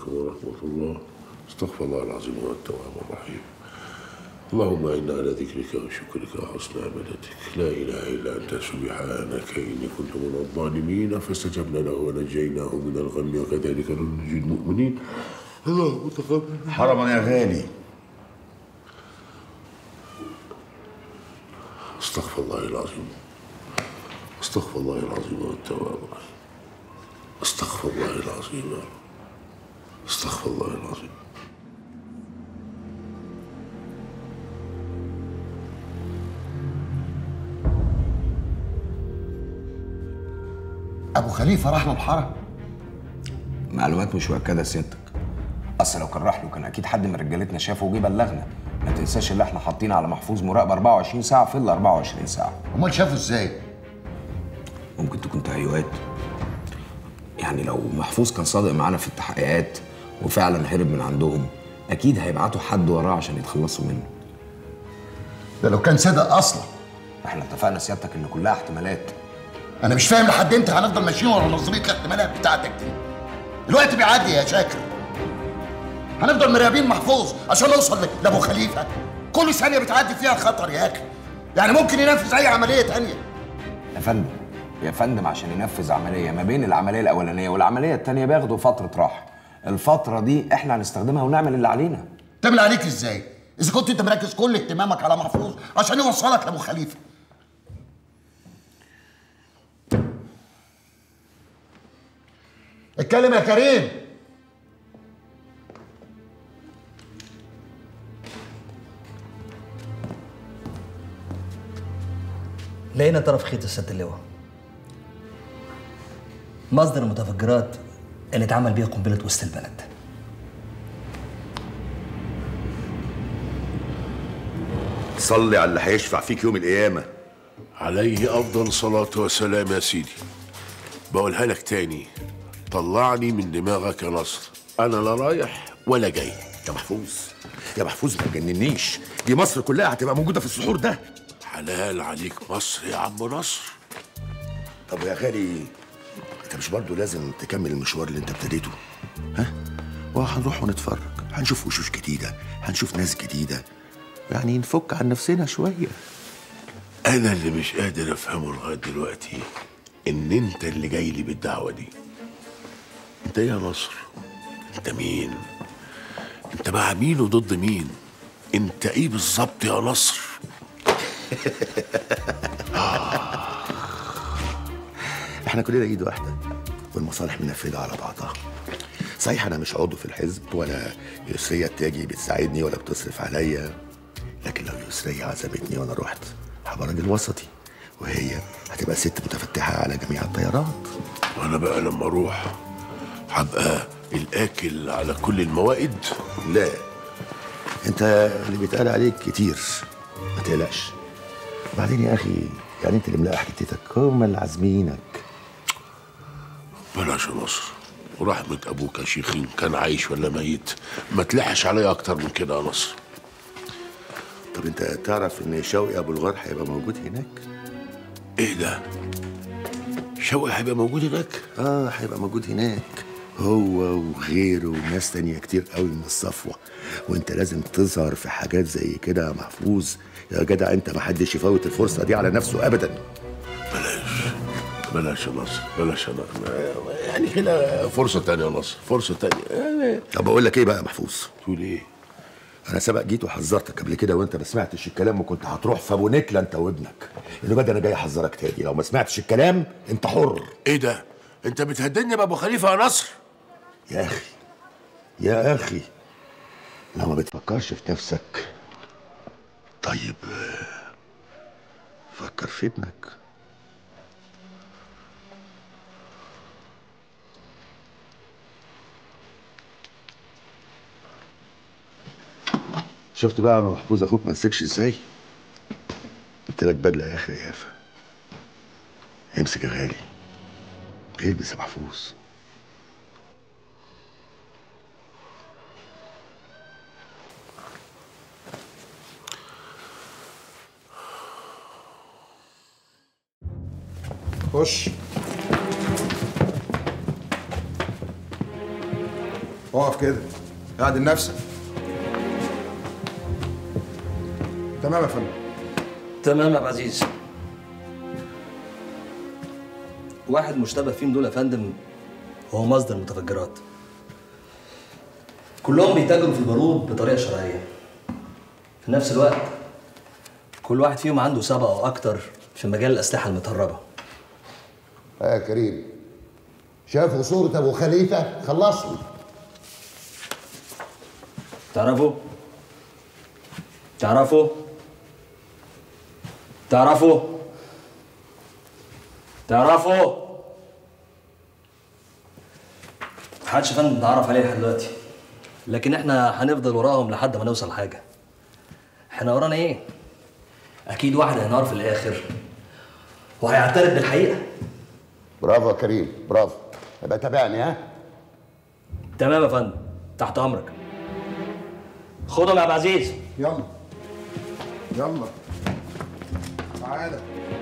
عليكم ورحمة الله استغفر الله العظيم هو التواب الرحيم اللهم إنا على ذكرك وشكرك وحسن عبادتك لا إله إلا أنت سبحانك إني كنت من الظالمين فاستجبنا له ونجيناه من الغم وكذلك ننجي المؤمنين اللهم تقبل حرما يا غالي استغفر الله العظيم استغفر الله العظيم هو التواب الرحيم استغفر الله العظيم يا رب استغفر الله العظيم ابو خليفه راح للحرم معلومات مش مؤكده سيادتك اصل لو كان راح له كان اكيد حد من رجالتنا شافه وجه بلغنا ما تنساش اللي احنا حاطين على محفوظ مراقبه 24 ساعه في ال 24 ساعه امال شافه ازاي ممكن تكون تهيؤات يعني لو محفوظ كان صادق معانا في التحقيقات وفعلا هرب من عندهم اكيد هيبعتوا حد وراه عشان يتخلصوا منه ده لو كان صادق اصلا احنا اتفقنا سيادتك ان كلها احتمالات انا مش فاهم لحد امتى هنفضل ماشيين ورا نظريه الاحتمالات بتاعتك دي الوقت بيعدي يا شاكر هنفضل مراقبين محفوظ عشان نوصل ل- لابو خليفه كل ثانيه بتعدي فيها خطر يا اخي يعني ممكن ينفذ اي عمليه تانية يا فندم يا فندم عشان ينفذ عمليه ما بين العمليه الاولانيه والعمليه الثانيه بياخدوا فتره راحه الفتره دي احنا هنستخدمها ونعمل اللي علينا تعمل عليك ازاي اذا كنت انت مركز كل اهتمامك على محفوظ عشان يوصلك لابو خليفه اتكلم يا كريم لقينا طرف خيط الست اللواء مصدر المتفجرات اللي اتعمل بيها قنبلة وسط البلد صلي على اللي هيشفع فيك يوم القيامه عليه أفضل صلاة وسلام يا سيدي بقولها لك تاني طلعني من دماغك يا نصر أنا لا رايح ولا جاي يا محفوظ يا محفوظ ما تجننيش دي مصر كلها هتبقى موجوده في السحور ده حلال عليك مصر يا عم نصر طب يا غالي انت مش برضه لازم تكمل المشوار اللي انت ابتديته ها وهنروح ونتفرج هنشوف وشوش جديده هنشوف ناس جديده يعني نفك عن نفسنا شويه أنا اللي مش قادر أفهمه لغاية دلوقتي إن أنت اللي جاي لي بالدعوة دي أنت إيه يا نصر؟ أنت مين؟ أنت مع مين وضد مين؟ أنت إيه بالظبط يا نصر؟ احنا كلنا ايد واحده والمصالح منفذه على بعضها صحيح انا مش عضو في الحزب ولا يسرية التاجي بتساعدني ولا بتصرف عليا لكن لو يسرية عزمتني وانا رحت هبقى راجل وسطي وهي هتبقى ست متفتحه على جميع التيارات وأنا بقى لما أروح هبقى الآكل على كل الموائد؟ لا انت اللي بيتقال عليك كتير ما تقلقش بعدين يا اخي يعني انت اللي ملاقي حتتك هم اللي عازمينك بلاش يا نصر ورحمة أبوك يا شيخين كان عايش ولا ميت ما تلحش عليا أكتر من كده يا نصر طب انت تعرف ان شوقي ابو الغار هيبقى موجود هناك إيه ده؟ شوقي هيبقى موجود هناك؟ اه هيبقى موجود هناك هو وغيره وناس تانية كتير قوي من الصفوة وانت لازم تظهر في حاجات زي كده يا محفوظ يا جدع انت محدش يفوت الفرصة دي على نفسه ابدا بلاش بلاش يا نصر بلاش يا نصر يعني كده فرصة تانية يا نصر فرصة تانية طب اقول لك ايه بقى يا محفوظ تقول ايه؟ انا سبق جيت وحذرتك قبل كده وانت ما سمعتش الكلام وكنت هتروح في ابو نكله انت وابنك اللي بدأ انا جاي احذرك تاني لو ما سمعتش الكلام انت حر ايه ده؟ انت بتهددني بابو خليفة يا نصر؟ يا اخي يا اخي لو ما بتفكرش في نفسك طيب آه، فكر في ابنك شفت بقى يا محفوظ اخوك ما مسكش ازاي قلت لك بدله يا اخي يا يافا امسك يا غالي البس يا محفوظ خش اقف كده اعدل نفسك تمام يا فندم تمام يا عبد العزيز واحد مشتبه فيهم دول يا فندم هو مصدر متفجرات كلهم بيتاجروا في البارود بطريقه شرعيه في نفس الوقت كل واحد فيهم عنده سبقه او اكتر في مجال الاسلحه المتهربه يا كريم شافوا صورة أبو خليفة خلصني تعرفوا تعرفوا تعرفوا تعرفوا محدش يا فندم اتعرف عليه لحد دلوقتي لكن احنا هنفضل وراهم لحد ما نوصل حاجه احنا ورانا ايه اكيد واحد هينهار في الاخر وهيعترف بالحقيقه برافو يا كريم برافو يبقى تابعني ها تمام يا فندم تحت امرك خدهم يا عبد العزيز يلا يلا تعالى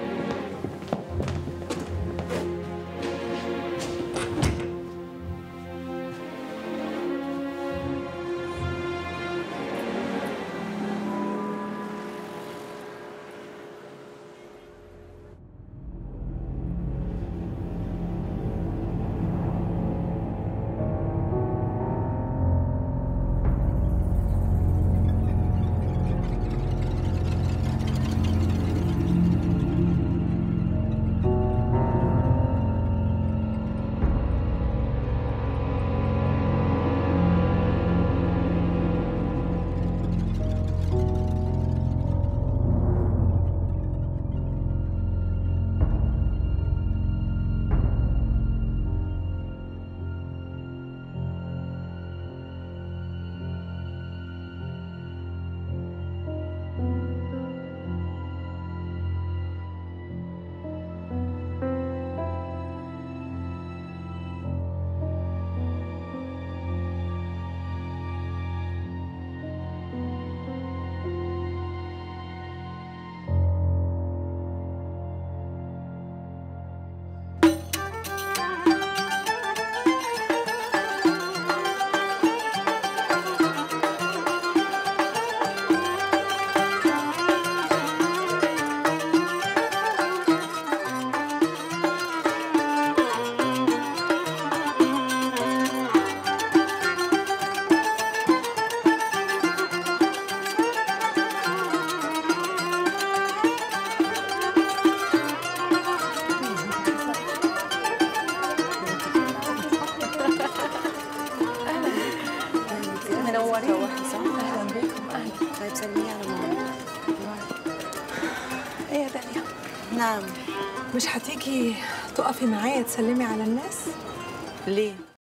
منورين اهلا بكم اهلا طيب سلمي على ماما ايه يا داليا نعم مش هتيجي تقفي معايا تسلمي على الناس ليه